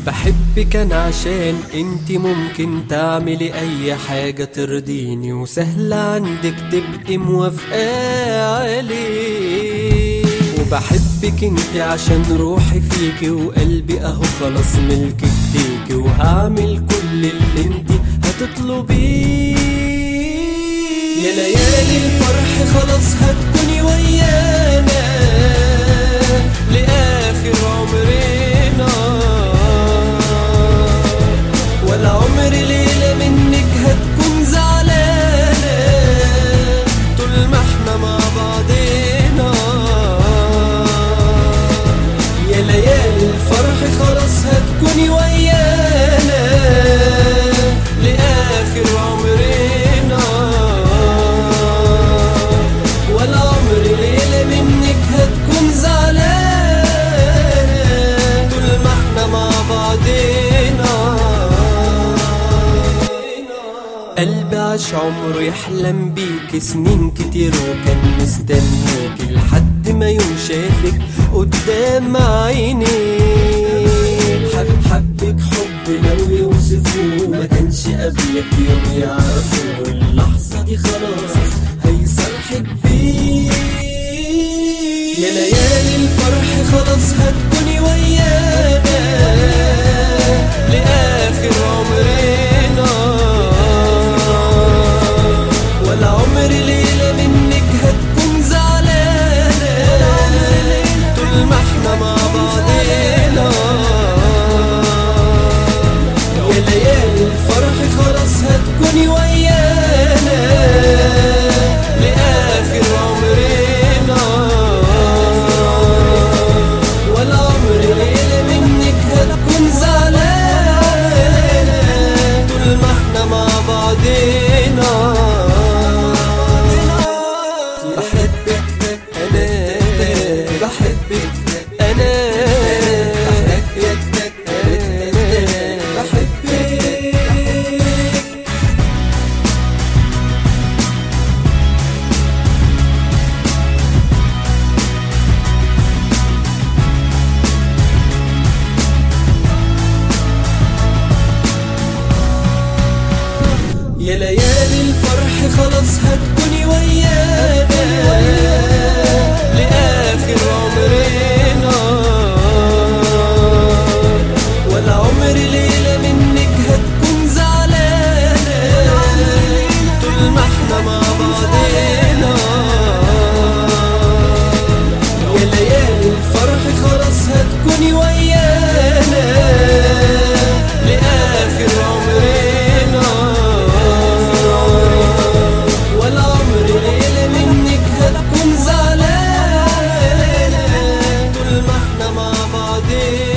بحبك انا عشان انت ممكن تعملي اي حاجة ترضيني وسهل عندك تبقي موافقة عليه وبحبك انت عشان روحي فيكي وقلبي اهو خلاص ملك ايديكي وهعمل كل اللي انت هتطلبيه يا ليالي الفرح خلاص هتكوني ويانا لآخر عمرنا ولا عمر ليلة منك هتكون زعلانة طول ما احنا مع بعضنا يا ليالي الفرح خلاص هتكوني ويانا لآخر عمرنا ولا عمر ليلة منك هتكون زعلانة طول ما احنا مع بعضنا قلبي عاش عمره يحلم بيك سنين كتير وكان مستنيك لحد ما يوم شافك قدام عيني حب حبك حب لو يوصفوه ما كانش قبلك يوم يعرفوه اللحظة دي خلاص هيصرحك بيه يا ليالي الفرح خلاص هتكوني ويانا لآخر عمرنا ولا عمر ليلة منك هتكون زعلانة طول ما احنا مع بعضنا يا ليالي الفرح خلاص هتكوني ويانا لآخر عمرنا ولا عمر ليلة منك هتكون زعلانة طول ما احنا مع بعضنا بحبك انا بحبك انا بحبك انا بحبك يا ليالي الفرح خلاص هتكوني ويانا لآخر عمرنا ولا عمر ليلة منك هتكون زعلانة طول ما احنا مع بعضنا يا ليالي الفرح خلاص هتكوني ويانا لآخر عمرنا ولا عمر ليلة منك هتكون زعلانة طول ما احنا مع بعضنا